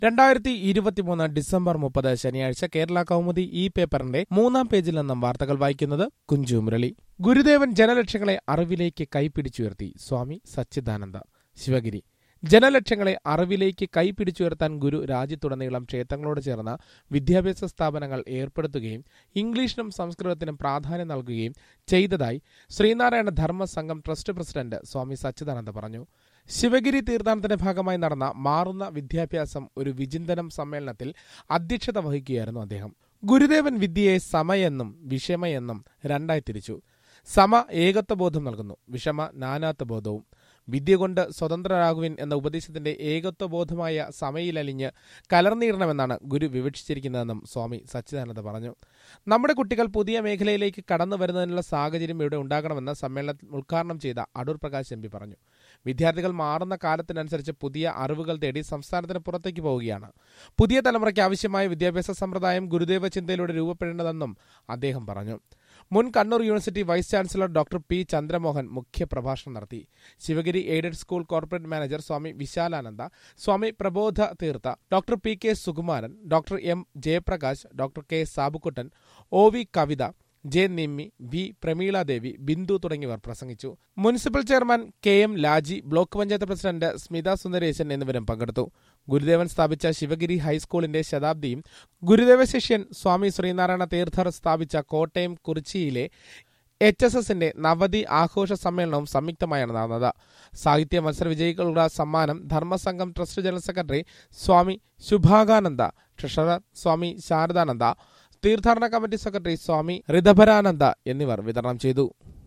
രണ്ടായിരത്തി ഇരുപത്തിമൂന്ന് ഡിസംബർ മുപ്പത് ശനിയാഴ്ച കേരള കൗമുദി ഈ പേപ്പറിന്റെ മൂന്നാം പേജിൽ നിന്നും വാർത്തകൾ വായിക്കുന്നത് കുഞ്ചു മുരളി ഗുരുദേവൻ ജനലക്ഷ്യങ്ങളെ അറിവിലേക്ക് കൈപിടിച്ചുയർത്തി സ്വാമി സച്ചിദാനന്ദ ശിവഗിരി ജനലക്ഷ്യങ്ങളെ അറിവിലേക്ക് കൈപിടിച്ചുയർത്താൻ ഗുരു രാജ്യത്തുടനീളം ക്ഷേത്രങ്ങളോട് ചേർന്ന വിദ്യാഭ്യാസ സ്ഥാപനങ്ങൾ ഏർപ്പെടുത്തുകയും ഇംഗ്ലീഷിനും സംസ്കൃതത്തിനും പ്രാധാന്യം നൽകുകയും ചെയ്തതായി ശ്രീനാരായണ ധർമ്മ സംഘം ട്രസ്റ്റ് പ്രസിഡന്റ് സ്വാമി സച്ചിദാനന്ദ പറഞ്ഞു ശിവഗിരി തീർത്ഥാടനത്തിന്റെ ഭാഗമായി നടന്ന മാറുന്ന വിദ്യാഭ്യാസം ഒരു വിചിന്തനം സമ്മേളനത്തിൽ അധ്യക്ഷത വഹിക്കുകയായിരുന്നു അദ്ദേഹം ഗുരുദേവൻ വിദ്യയെ സമയെന്നും വിഷമയെന്നും രണ്ടായി തിരിച്ചു സമ ഏകത്വബോധം നൽകുന്നു വിഷമ നാനാത്വബോധവും വിദ്യ കൊണ്ട് സ്വതന്ത്രരാകുവിൻ എന്ന ഉപദേശത്തിന്റെ ഏകത്വബോധമായ സമയിലലിഞ്ഞ് കലർന്നീറണമെന്നാണ് ഗുരു വിവക്ഷിച്ചിരിക്കുന്നതെന്നും സ്വാമി സച്ചിദാനന്ദ പറഞ്ഞു നമ്മുടെ കുട്ടികൾ പുതിയ മേഖലയിലേക്ക് കടന്നു വരുന്നതിനുള്ള സാഹചര്യം ഇവിടെ ഉണ്ടാകണമെന്ന് സമ്മേളനത്തിൽ ഉദ്ഘാടനം ചെയ്ത അടൂർ പ്രകാശ് എം പി പറഞ്ഞു വിദ്യാർത്ഥികൾ മാറുന്ന കാലത്തിനനുസരിച്ച് പുതിയ അറിവുകൾ തേടി സംസ്ഥാനത്തിന് പുറത്തേക്ക് പോവുകയാണ് പുതിയ തലമുറയ്ക്ക് ആവശ്യമായ വിദ്യാഭ്യാസ സമ്പ്രദായം ഗുരുദേവ ചിന്തയിലൂടെ രൂപപ്പെടേണ്ടതെന്നും അദ്ദേഹം പറഞ്ഞു മുൻ Kannur university vice chancellor doctor P Chandramohan മുഖ്യപ്രഭാഷണം നടത്തി Sivagiri aided school corporate manager Swami Vishalananda Swami Prabodha Theertha doctor P K Sukumaran doctor M Jayaprakash doctor K Sabukuttan O V Kavitha J Nimmi V Prameeladevi Bindu തുടങ്ങിയവർ പ്രസംഗിച്ചു municipal chairman K M Laji block panchayat president Smitha Sundaresan എന്നിവരും പങ്കെടുത്തു ഗുരുദേവൻ സ്ഥാപിച്ച ശിവഗിരി ഹൈസ്കൂളിന്റെ ശതാബ്ദിയും ഗുരുദേവ ശിഷ്യൻ സ്വാമി ശ്രീനാരായണ തീർത്ഥർ സ്ഥാപിച്ച കോട്ടയം കുറിച്ചിയിലെ എച്ച് എസ് എസിന്റെ നവതി ആഘോഷ സമ്മേളനവും സംയുക്തമായാണ് നടന്നത് സാഹിത്യ മത്സര വിജയികളുടെ സമ്മാനം Dharma Sangham trust general secretary Swami Shubhakananda treasurer Swami Saradananda തീർത്ഥാടന കമ്മിറ്റി സെക്രട്ടറി സ്വാമി ഋതഭരാനന്ദ എന്നിവർ വിതരണം ചെയ്തു